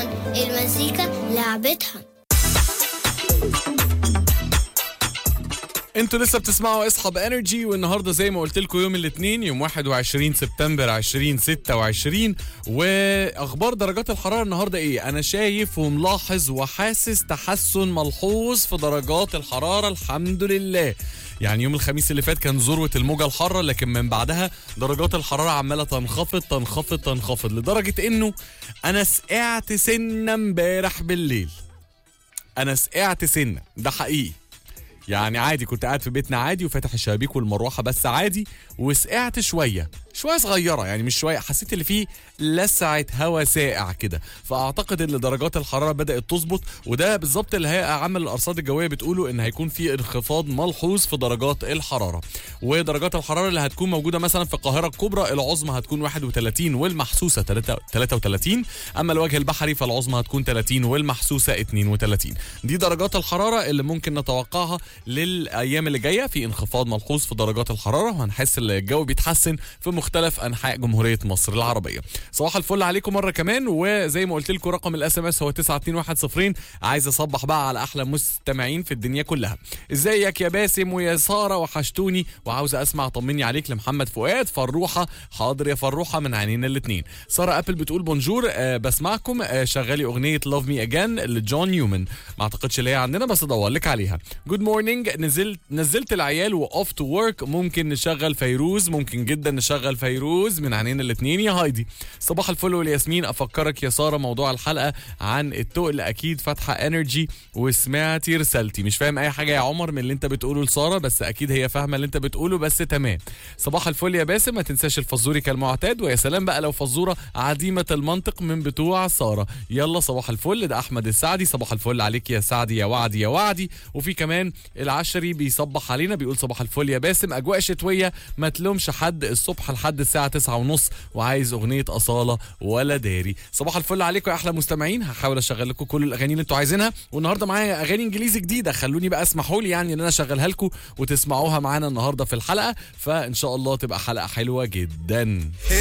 رمضان المزيكا لعبتها انتوا لسه بتسمعوا اصحاب انرجي والنهارده زي ما قلت لكم يوم الاثنين يوم 21 سبتمبر 2026 واخبار درجات الحراره النهارده ايه انا شايف وملاحظ وحاسس تحسن ملحوظ في درجات الحراره الحمد لله يعني يوم الخميس اللي فات كان ذروه الموجه الحاره لكن من بعدها درجات الحراره عماله تنخفض تنخفض تنخفض لدرجه انه انا سقعت سنه امبارح بالليل انا سقعت سنه ده حقيقي يعني عادي كنت قاعد في بيتنا عادي وفاتح الشبابيك والمروحه بس عادي وسقعت شويه شويه صغيره يعني مش شويه حسيت ان في لسعه هواء ساقع كده فاعتقد ان درجات الحراره بدات تظبط وده بالظبط اللي هي عامل الارصاد الجويه بتقوله ان هيكون في انخفاض ملحوظ في درجات الحراره ودرجات الحراره اللي هتكون موجوده مثلا في القاهره الكبرى العظمى هتكون 31 والمحسوسه 33 اما الوجه البحري فالعظمى هتكون 30 والمحسوسه 32 دي درجات الحراره اللي ممكن نتوقعها للايام اللي جايه في انخفاض ملحوظ في درجات الحراره وهنحس ان الجو بيتحسن في مختلف انحاء جمهوريه مصر العربيه صباح الفل عليكم مره كمان وزي ما قلت لكم رقم الاس ام اس هو 92110 عايز اصبح بقى على احلى مستمعين في الدنيا كلها ازيك يا باسم ويا ساره وحشتوني وعاوز اسمع طمني عليك لمحمد فؤاد فروحه حاضر يا فروحه من عينينا الاثنين ساره ابل بتقول بونجور آه بسمعكم آه شغالي اغنيه لاف مي اجان لجون نيومان ما اعتقدش اللي هي عندنا بس ادور لك عليها جود مورنينج نزلت نزلت العيال واوف تو ورك ممكن نشغل فيروز ممكن جدا نشغل فيروز من عينينا الاثنين يا هايدي صباح الفل والياسمين افكرك يا ساره موضوع الحلقه عن التقل اكيد فاتحه انرجي وسمعتي رسالتي مش فاهم اي حاجه يا عمر من اللي انت بتقوله لساره بس اكيد هي فاهمه اللي انت بتقوله بس تمام صباح الفل يا باسم ما تنساش الفزوري كالمعتاد ويا سلام بقى لو فزوره عديمه المنطق من بتوع ساره يلا صباح الفل ده احمد السعدي صباح الفل عليك يا سعدي يا وعدي يا وعدي وفي كمان العشري بيصبح علينا بيقول صباح الفل يا باسم اجواء شتويه ما تلومش حد الصبح لحد الساعه 9 ونص وعايز اغنيه اصاله ولا داري صباح الفل عليكم يا احلى مستمعين هحاول اشغل لكم كل الاغاني اللي انتوا عايزينها والنهارده معايا اغاني انجليزي جديده خلوني بقى اسمحوا لي يعني ان انا اشغلها لكم وتسمعوها معانا النهارده في الحلقه فان شاء الله تبقى حلقه حلوه جدا